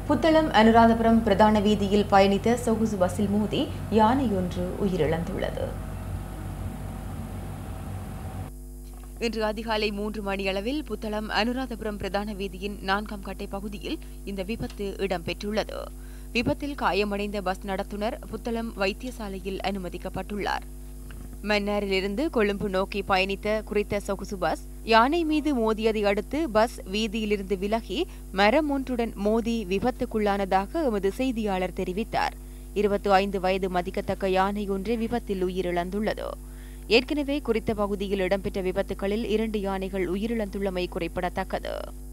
புத்தளம் அனுராதபுரம் பிரதான வீதியில் பயணித்த சொகுசு பஸ்ஸில் மோதி யானையொன்று உயிரிழந்துள்ளது இன்று அதிகாலை மூன்று மணியளவில் புத்தளம் அனுராதபுரம் பிரதான வீதியின் நான்காம் கட்டை பகுதியில் இந்த விபத்து இடம்பெற்றுள்ளது விபத்தில் காயமடைந்த பஸ் நடத்துனர் புத்தளம் வைத்தியசாலையில் அனுமதிக்கப்பட்டுள்ளார் மன்னாரிலிருந்து கொழும்பு நோக்கி பயணித்த குறித்த சொகுசு பஸ் யானை மீது மோதியதை அடுத்து பஸ் வீதியிலிருந்து விலகி மரம் ஒன்றுடன் மோதி விபத்துக்குள்ளானதாக எமது செய்தியாளர் தெரிவித்தார் இருபத்தி ஐந்து வயது மதிக்கத்தக்க யானை ஒன்று விபத்தில் உயிரிழந்துள்ளது ஏற்கனவே குறித்த பகுதியில் இடம்பெற்ற விபத்துகளில் இரண்டு யானைகள் உயிரிழந்துள்ளமை குறிப்பிடத்தக்கது